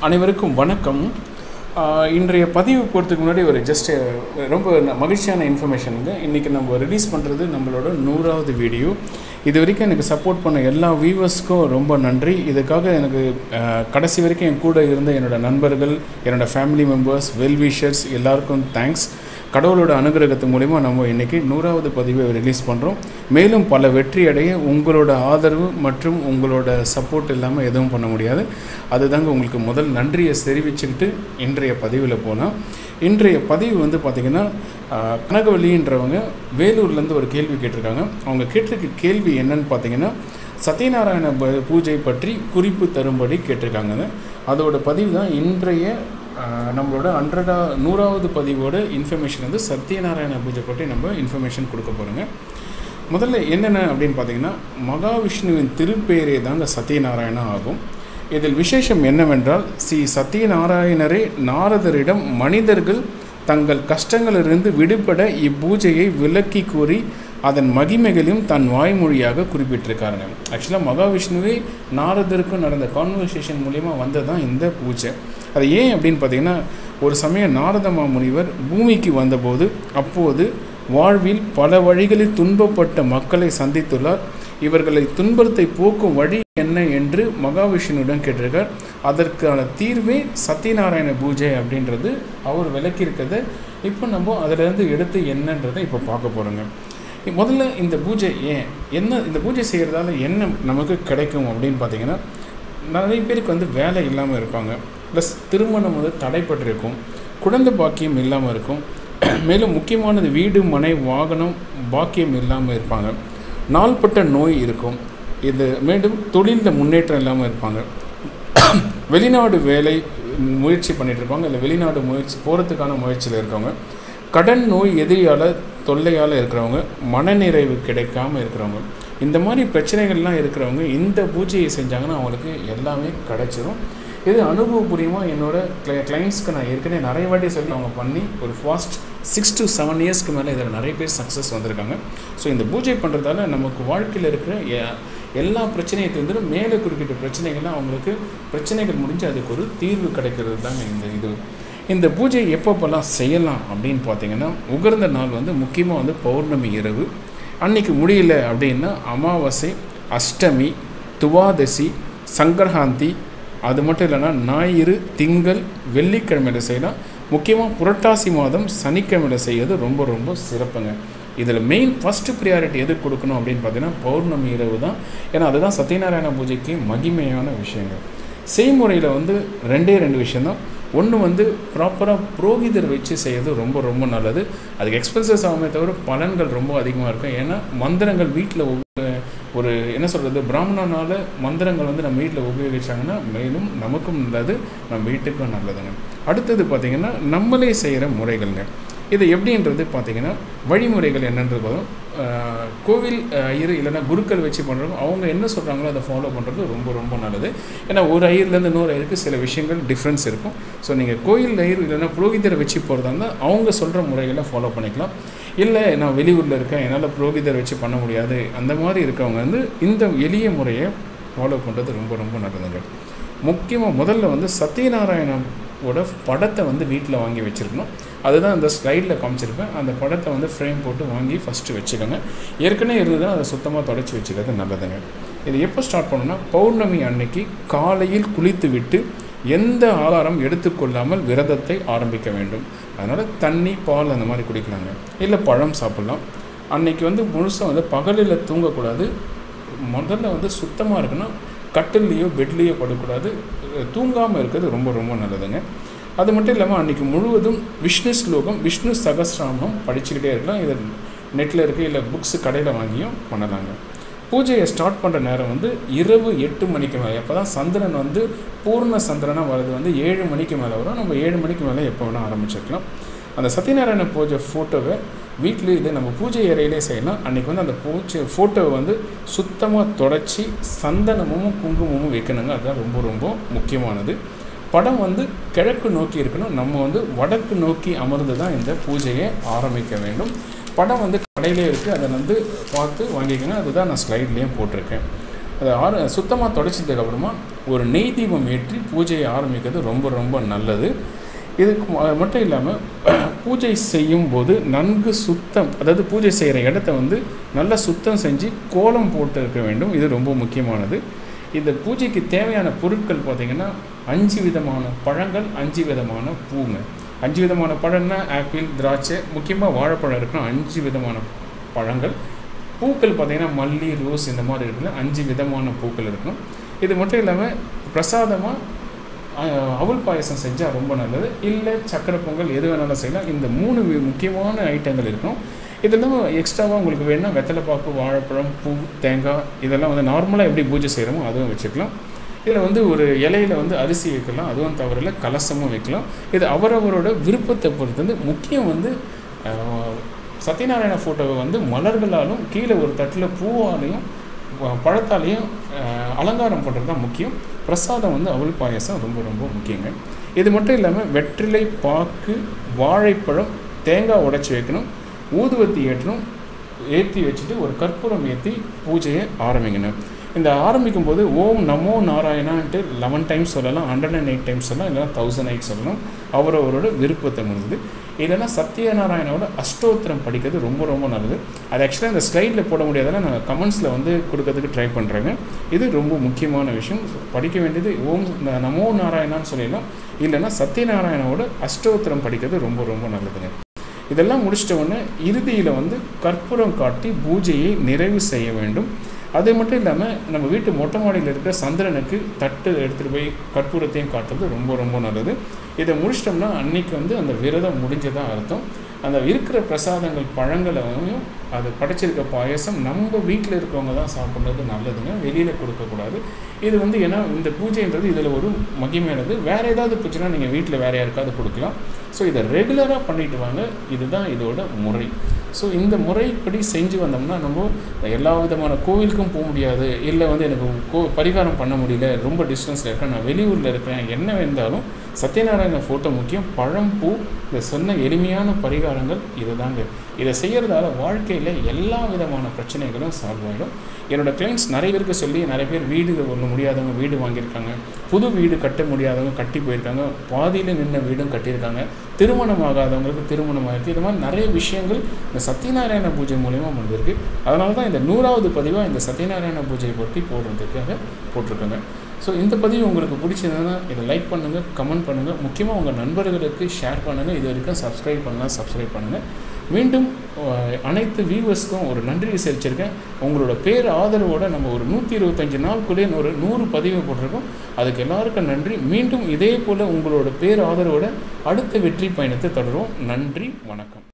அனைவருக்கும் வணக்கம் ஆஹ் இன்றைய பதிவு போகிறதுக்கு முன்னாடி ஒரு ஜஸ்ட் ரொம்ப ந- மகிழ்ச்சியான இன்ஃபர்மேஷனுங்க இன்றைக்கி நம்ம ரிலீஸ் பண்ணுறது நம்மளோட நூறாவது வீடியோ இது வரைக்கும் எனக்கு சப்போர்ட் பண்ண எல்லா வியூவர்ஸ்க்கும் ரொம்ப நன்றி இதுக்காக எனக்கு ஆஹ், கடைசி வரைக்கும் என் கூட இருந்த என்னோட நண்பர்கள் என்னோட ஃபேமிலி மெம்பர்ஸ் வெல் விஷர்ஸ் எல்லாருக்கும் தேங்க்ஸ் கடவுளோட அனுகிரகத்து மூலிமா நம்ம இன்றைக்கி நூறாவது பதிவை ரிலீஸ் பண்ணுறோம் மேலும் பல வெற்றி அடைய உங்களோட ஆதரவு மற்றும் உங்களோட சப்போர்ட் இல்லாமல் எதுவும் பண்ண முடியாது அதுதாங்க உங்களுக்கு முதல் நன்றியை தெரிவிச்சுக்கிட்டு இன்றைய பதிவில் போனால் இன்றைய பதிவு வந்து பார்த்திங்கன்னா ஆஹ், கனகவல்லின்றவங்க வேலூர்லேருந்து ஒரு கேள்வி கேட்டிருக்காங்க அவங்க கேட்டிருக்க கேள்வி என்னன்னு பார்த்தீங்கன்னா சத்யநாராயண ப- பூஜை பற்றி குறிப்பு தரும்படி கேட்டிருக்காங்க அதோட பதிவு தான் இன்றைய ஆஹ், நம்மளோட ஹண்ட்ரடா நூறாவது பதிவோட இன்ஃபர்மேஷன் வந்து சத்யநாராயண பூஜை பற்றி நம்ம இன்ஃபர்மேஷன் கொடுக்க போகிறோங்க முதல்ல என்னென்ன அப்படின்னு பார்த்தீங்கன்னா மகாவிஷ்ணுவின் திருப்பெயரே தாங்க சத்யநாராயணா ஆகும் இதில் விசேஷம் என்னவென்றால் ஸ்ரீ சத்யநாராயணரே நாரதரிடம் மனிதர்கள் தங்கள் கஷ்டங்களிலிருந்து விடுபட இப்பூஜையை விளக்கி கூறி அதன் மகிமைகளையும் தன் வாய்மொழியாக குறிப்பிட்டிருக்காருங்க ஆக்சுவலாக மகாவிஷ்ணுவே நாரதருக்கும் நடந்த கான்வர்சேஷன் மூலிமா வந்தது தான் இந்த பூஜை அது ஏன் அப்படின்னு பார்த்தீங்கன்னா ஒரு சமயம் நாரத மாமுனிவர் பூமிக்கு வந்தபோது அப்போது வாழ்வில் பல வழிகளில் துன்பப்பட்ட மக்களை சந்தித்துள்ளார் இவர்களை துன்பத்தை போக்கும் வழி என்ன என்று மகாவிஷ்ணுவிடம் கேட்டிருக்கார் அதற்கான தீர்வே சத்யநாராயண பூஜை அப்படின்றது அவர் விளக்கியிருக்கிறத இப்போ நம்ம அதிலேருந்து எடுத்து என்னன்றதை இப்போ பார்க்க போகிறோங்க முதல்ல இந்த பூஜை ஏன் என்ன இந்த பூஜை செய்கிறதால என்ன நமக்கு கிடைக்கும் அப்படின்னு பார்த்தீங்கன்னா நிறைய பேருக்கு வந்து வேலை இல்லாமல் இருப்பாங்க ப்ளஸ் திருமணம் வந்து தடைப்பட்டிருக்கும் குழந்தை பாக்கியம் இல்லாமல் இருக்கும் மேலும் முக்கியமானது வீடு மனை வாகனம் பாக்கியம் இல்லாமல் இருப்பாங்க நாள்பட்ட நோய் இருக்கும் இது மேலும் தொழிலில் முன்னேற்றம் இல்லாமல் இருப்பாங்க வெளிநாடு வேலை முயற்சி பண்ணிட்டு இருப்பாங்க இல்லை வெளிநாடு முயற்சி போகிறதுக்கான முயற்சியில் இருக்கவங்க கடன் நோய் எதிரியால் தொல்லையால் இருக்கிறவங்க மனநிறைவு கிடைக்காம இருக்கிறவங்க இந்த மாதிரி பிரச்சனைகள்லாம் இருக்கிறவங்க இந்த பூஜையை செஞ்சாங்கன்னா அவங்களுக்கு எல்லாமே கிடைச்சிரும் இது அனுபவபூர்வமாக என்னோட கிளை கிளைண்ட்ஸ்க்கு நான் ஏற்கனவே நிறைய வாட்டி சொல்லி அவங்க பண்ணி ஒரு ஃபாஸ்ட் சிக்ஸ் டு செவன் இயர்ஸ்க்கு மேலே இதில் நிறைய பேர் சக்ஸஸ் வந்திருக்காங்க ஸோ இந்த பூஜை பண்ணுறதால நமக்கு வாழ்க்கையில் இருக்கிற எ- எல்லா பிரச்சனையை தீர்ந்து மேலே குறிப்பிட்ட பிரச்சனைகள்லாம் அவங்களுக்கு பிரச்சனைகள் முடிஞ்சு அதுக்கு ஒரு தீர்வு கிடைக்கிறது தாங்க இந்த இது இந்த பூஜை எப்பப்பெல்லாம் செய்யலாம் அப்படின்னு பார்த்தீங்கன்னா உகர்ந்த நாள் வந்து முக்கியமாக வந்து பௌர்ணமி இரவு அன்னைக்கு முடியல அப்படின்னா அமாவாசை அஷ்டமி துவாதசி சங்கரஹாந்தி அது மட்டும் இல்லைன்னா ஞாயிறு திங்கள் வெள்ளிக்கிழமையில் செய்யலாம் முக்கியமாக புரட்டாசி மாதம் சனிக்கிழமையில் செய்யறது ரொம்ப ரொம்ப சிறப்புங்க இதில் மெயின் ஃபஸ்ட்டு ப்ரியாரிட்டி எது கொடுக்கணும் அப்படின்னு பார்த்தீங்கன்னா பௌர்ணமி இரவு தான் ஏன்னா அதுதான் சத்யநாராயண பூஜைக்கு மகிமையான விஷயங்கள் செய்முறையில் வந்து ரெண்டே ரெண்டு விஷயந்தான் ஒன்று வந்து ப்ராப்பராக புரோகிதர் வச்சு செய்யறது ரொம்ப ரொம்ப நல்லது அதுக்கு எக்ஸ்பென்சஸ் ஆகுமே தவிர பலன்கள் ரொம்ப அதிகமாக இருக்கும் ஏன்னா மந்திரங்கள் வீட்டில் ஒரு என்ன சொல்கிறது பிராமணனால மந்திரங்கள் வந்து நம்ம வீட்டில் உபயோகிச்சாங்கன்னா மேலும் நமக்கும் நல்லது நம்ம வீட்டுக்கும் நல்லதுங்க அடுத்தது பார்த்திங்கன்னா நம்மளே செய்கிற முறைகள்ங்க இது எப்படின்றது பார்த்தீங்கன்னா வழிமுறைகள் என்னன்றது பார்த்தோம் ஆஹ் கோவில் ஆஹ் ஐயர் இல்லைன்னா குருக்கள் வச்சு பண்ணுறவங்க அவங்க என்ன சொல்கிறாங்களோ அதை ஃபாலோ பண்ணுறது ரொம்ப ரொம்ப நல்லது ஏன்னா ஒரு ஐயர்லேருந்து இன்னொரு ஐயருக்கு சில விஷயங்கள் டிஃப்ரென்ஸ் இருக்கும் ஸோ நீங்கள் கோயில் ஐயர் இல்லைன்னா புரோகிதரை வச்சு போகிறதா இருந்தால் அவங்க சொல்கிற முறைகளை ஃபாலோ பண்ணிக்கலாம் இல்லை நான் வெளியூரில் இருக்கேன் என்னால் புரோகிதர் வச்சு பண்ண முடியாது அந்த மாதிரி இருக்கவங்க வந்து இந்த எளிய முறையை ஃபாலோ பண்ணுறது ரொம்ப ரொம்ப நல்லதுங்க முக்கியமாக முதல்ல வந்து சத்யநாராயணோட படத்தை வந்து வீட்டில் வாங்கி வச்சுருக்கணும் அதுதான் அந்த ஸ்லைடில் காமிச்சிருப்பேன் அந்த படத்தை வந்து ஃப்ரேம் போட்டு வாங்கி ஃபஸ்ட்டு வச்சுக்கோங்க ஏற்கனவே இருந்ததுன்னா அதை சுத்தமாக தொடச்சி வச்சுக்கிறது நல்லதுங்க இது எப்போ ஸ்டார்ட் பண்ணணும்னா பௌர்ணமி அன்னைக்கு காலையில் குளித்து விட்டு எந்த ஆதாரம் எடுத்துக்கொள்ளாமல் விரதத்தை ஆரம்பிக்க வேண்டும் அதனால் தண்ணி பால் அந்த மாதிரி குடிக்கலாங்க இல்லை பழம் சாப்பிட்லாம் அன்னைக்கு வந்து முழுசாக வந்து பகலில் தூங்கக்கூடாது முதல்ல வந்து சுத்தமாக இருக்கணும் கட்டில்லையோ பெட்லேயோ படக்கூடாது தூங்காமல் இருக்கிறது ரொம்ப ரொம்ப நல்லதுங்க அது மட்டும் இல்லாமல் அன்றைக்கி முழுவதும் விஷ்ணு ஸ்லோகம் விஷ்ணு சகஸ்ராமம் படிச்சுக்கிட்டே இருக்கலாம் இது நெட்டில் இருக்குது இல்லை புக்ஸு கடையில் வாங்கியும் பண்ணலாங்க பூஜையை ஸ்டார்ட் பண்ணுற நேரம் வந்து இரவு எட்டு மணிக்கு மேலே எப்போ தான் சந்திரன் வந்து பூர்ண சந்திரனாக வர்றது வந்து ஏழு மணிக்கு மேலே வரும் நம்ம ஏழு மணிக்கு மேலே எப்போ வேணால் ஆரம்பிச்சிருக்கலாம் அந்த சத்யநாராயண பூஜை ஃபோட்டோவை வீட்டில் இது நம்ம பூஜை அறையிலே செய்யலாம் அன்றைக்கி வந்து அந்த பூஜை ஃபோட்டோவை வந்து சுத்தமாக தொடச்சி சந்தனமும் குங்குமமும் வைக்கணுங்க அதுதான் ரொம்ப ரொம்ப முக்கியமானது படம் வந்து கிழக்கு நோக்கி இருக்கணும் நம்ம வந்து வடக்கு நோக்கி அமர்ந்து தான் இந்த பூஜையை ஆரம்பிக்க வேண்டும் படம் வந்து கடையிலே இருக்குது அதை வந்து பார்த்து வாங்கிக்கோங்க அதுதான் நான் ஸ்லைட்லேயும் போட்டிருக்கேன் அதை ஆர சுத்தமாக தொடச்சதுக்கப்புறமா ஒரு நெய் தீபம் ஏற்றி பூஜையை ஆரம்பிக்கிறது ரொம்ப ரொம்ப நல்லது இதுக்கு ம- மட்டும் இல்லாமல் பூஜை செய்யும் போது நன்கு சுத்தம் அதாவது பூஜை செய்கிற இடத்த வந்து நல்லா சுத்தம் செஞ்சு கோலம் போட்டு இருக்க வேண்டும் இது ரொம்ப முக்கியமானது இந்த பூஜைக்கு தேவையான பொருட்கள் பார்த்திங்கன்னா அஞ்சு விதமான பழங்கள் அஞ்சு விதமான பூங்க அஞ்சு விதமான பழம்னா ஆப்பிள் திராட்சை முக்கியமாக வாழைப்பழம் இருக்கணும் அஞ்சு விதமான பழங்கள் பூக்கள் பார்த்திங்கன்னா மல்லி ரோஸ் இந்த மாதிரி இருக்குல்ல அஞ்சு விதமான பூக்கள் இருக்கணும் இது மட்டும் இல்லாமல் பிரசாதமாக அஹ் அவல் பாயசம் செஞ்சால் ரொம்ப நல்லது இல்லை சக்கரை பொங்கல் எது வேணாலும் செய்யலாம் இந்த மூணு வி- முக்கியமான ஐட்டங்கள் இருக்கும் இதெல்லாம் எக்ஸ்ட்ராவாக உங்களுக்கு வேணும்னா வெத்தலைப்பாக்கு வாழைப்பழம் பூ தேங்காய் இதெல்லாம் வந்து நார்மலாக எப்படி பூஜை செய்கிறோமோ அதுவும் வச்சுக்கலாம் இதில் வந்து ஒரு இலையில வந்து அரிசி வைக்கலாம் அதுவும் தவறில்ல கலசமும் வைக்கலாம் இது அவரவரோட விருப்பத்தை பொறுத்து வந்து முக்கியம் வந்து அஹ், சத்யநாராயண ஃபோட்டோவை வந்து மலர்களாலும் கீழே ஒரு தட்டில் பூவாலையும் ப- பழத்தாலையும் அஹ், அலங்காரம் பண்ணுறது தான் முக்கியம் பிரசாதம் வந்து அவல் பாயசம் ரொம்ப ரொம்ப முக்கியங்க இது மட்டும் இல்லாமல் வெற்றிலை பாக்கு வாழைப்பழம் தேங்காய் உடைச்சி வைக்கணும் ஊதுவத்தி ஏற்றணும் ஏற்றி வச்சுட்டு ஒரு கற்பூரம் ஏற்றி பூஜையை ஆரம்பிக்கணும் இந்த ஆரம்பிக்கும் போது ஓம் நமோ நாராயணான்ட்டு லெவன் டைம்ஸ் சொல்லலாம் ஹண்ட்ரட் அண்ட் எயிட் டைம்ஸ் சொல்லலாம் இல்லைனா தௌசண்ட் எயிட் சொல்லலாம் அவரவரோட விருப்பத்தை முடிஞ்சது இல்லைன்னா சத்யநாராயணோட அஷ்டோத்திரம் படிக்கிறது ரொம்ப ரொம்ப நல்லது அது ஆக்சுவலாக இந்த ஸ்லைடில் போட முடியாதால நான் கமெண்ட்ஸில் வந்து கொடுக்கறதுக்கு ட்ரை பண்ணுறேங்க இது ரொம்ப முக்கியமான விஷயம் படிக்க வேண்டியது ஓம் ந- நமோ நாராயணான்னு சொல்லிடலாம் இல்லைன்னா சத்யநாராயணோட அஷ்டோத்திரம் படிக்கிறது ரொம்ப ரொம்ப நல்லதுங்க இதெல்லாம் முடிச்சிட்ட உடனே இறுதியில் வந்து கற்பூரம் காட்டி பூஜையை நிறைவு செய்ய வேண்டும் அது மட்டும் இல்லாமல் நம்ம வீட்டு மொட்டை மாடியில் இருக்கிற சந்திரனுக்கு தட்டு எடுத்துகிட்டு போய் கற்பூரத்தையும் காட்டுறது ரொம்ப ரொம்ப நல்லது இதை முடிச்சிட்டோம்னா அன்னைக்கு வந்து அந்த விரதம் முடிஞ்சதாக அர்த்தம் அந்த இருக்கிற பிரசாதங்கள் பழங்களையும் அது படைச்சிருக்க பாயசம் நம்ம வீட்டில் இருக்கவங்க தான் சாப்பிட்றது நல்லதுங்க வெளியில் கொடுக்கக்கூடாது இது வந்து ஏன்னா இந்த பூஜைன்றது இதில் ஒரு மகிமையானது வேறு ஏதாவது பூஜைனா நீங்கள் வீட்டில் வேறு யாருக்காவது கொடுக்கலாம் ஸோ இதை ரெகுலராக பண்ணிட்டு வாங்க இதுதான் இதோட முறை ஸோ இந்த முறைப்படி செஞ்சு வந்தோம்னா நம்ம எல்லா விதமான கோவிலுக்கும் போக முடியாது இல்லை வந்து எனக்கு கோ பரிகாரம் பண்ண முடியல ரொம்ப டிஸ்டன்ஸில் இருக்கேன் நான் வெளியூரில் இருக்கிறேன் என்ன வேண்டாலும் சத்யநாராயண ஃபோட்டோ முக்கியம் பழம் பூ இந்த சொன்ன எளிமையான பரிகாரங்கள் இதுதாங்க இதை செய்கிறதால வாழ்க்கையில் எல்லா விதமான பிரச்சனைகளும் சால்வ் ஆகிடும் என்னோட கிளைண்ட்ஸ் நிறைய பேருக்கு சொல்லி நிறைய பேர் வீடு ஒன்று முடியாதவங்க வீடு வாங்கியிருக்காங்க புது வீடு கட்ட முடியாதவங்க கட்டி போயிருக்காங்க பாதியில் நின்ன வீடும் கட்டியிருக்காங்க திருமணம் ஆகாதவங்களுக்கு திருமணம் ஆயிருக்கு இது மாதிரி நிறைய விஷயங்கள் இந்த சத்யநாராயண பூஜை மூலயமா வந்திருக்கு அதனால தான் இந்த நூறாவது பதிவாக இந்த சத்யநாராயண பூஜையை பற்றி போடுறதுக்காக போட்டிருக்காங்க ஸோ இந்த பதிவு உங்களுக்கு பிடிச்சதுன்னா இதை லைக் பண்ணுங்கள் கமெண்ட் பண்ணுங்கள் முக்கியமாக உங்கள் நண்பர்களுக்கு ஷேர் பண்ணுங்கள் இது வரைக்கும் சப்ஸ்கிரைப் பண்ணலாம் சப்ஸ்கிரைப் பண்ணுங்கள் மீண்டும் அஹ், அனைத்து வியூவர்ஸ்க்கும் ஒரு நன்றி விசாரிச்சிருக்கேன் உங்களோட பேர் ஆதரவோட நம்ம ஒரு நூற்றி இருபத்தஞ்சு நாளுக்குள்ளே ஒரு நூறு பதிவு போட்டிருக்கோம் அதுக்கு எல்லாருக்கும் நன்றி மீண்டும் இதே போல் உங்களோட பேர் ஆதரவோட அடுத்த வெற்றி பயணத்தை தொடரும் நன்றி வணக்கம்